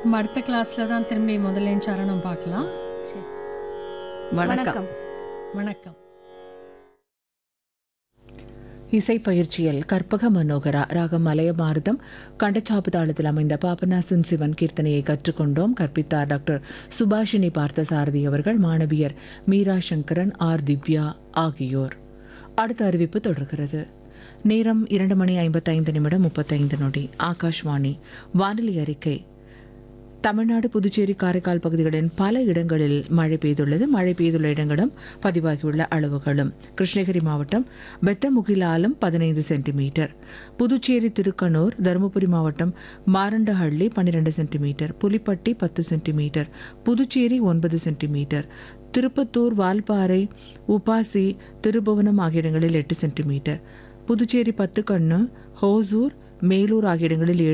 நம்ம அடுத்த கிளாஸ்ல தான் திரும்பி முதல்ல சரணம் பார்க்கலாம் சரி. வணக்கம் வணக்கம் இசை பயிற்சியில் கற்பக மனோகரா ராகம் மலையமாருதம் கண்டச்சாப்பு தாளத்தில் அமைந்த பாபநாசன் சிவன் கீர்த்தனையை கற்றுக்கொண்டோம் கற்பித்தார் டாக்டர் சுபாஷினி பார்த்தசாரதி அவர்கள் மாணவியர் மீரா சங்கரன் ஆர் திவ்யா ஆகியோர் அடுத்த அறிவிப்பு தொடர்கிறது நேரம் இரண்டு மணி ஐம்பத்தைந்து நிமிடம் முப்பத்தைந்து நொடி ஆகாஷ்வாணி வானிலை அறிக்கை தமிழ்நாடு புதுச்சேரி காரைக்கால் பகுதிகளின் பல இடங்களில் மழை பெய்துள்ளது மழை பெய்துள்ள இடங்களும் பதிவாகியுள்ள அளவுகளும் கிருஷ்ணகிரி மாவட்டம் பெத்தமுகிலாலம் பதினைந்து சென்டிமீட்டர் புதுச்சேரி திருக்கனூர் தருமபுரி மாவட்டம் மாரண்டஹள்ளி பன்னிரெண்டு சென்டிமீட்டர் புலிப்பட்டி பத்து சென்டிமீட்டர் புதுச்சேரி ஒன்பது சென்டிமீட்டர் திருப்பத்தூர் வால்பாறை உபாசி திருபுவனம் ஆகிய இடங்களில் எட்டு சென்டிமீட்டர் புதுச்சேரி பத்துக்கண்ணு ஹோசூர் மேலூர் ஆகிய இடங்களில் ஏழு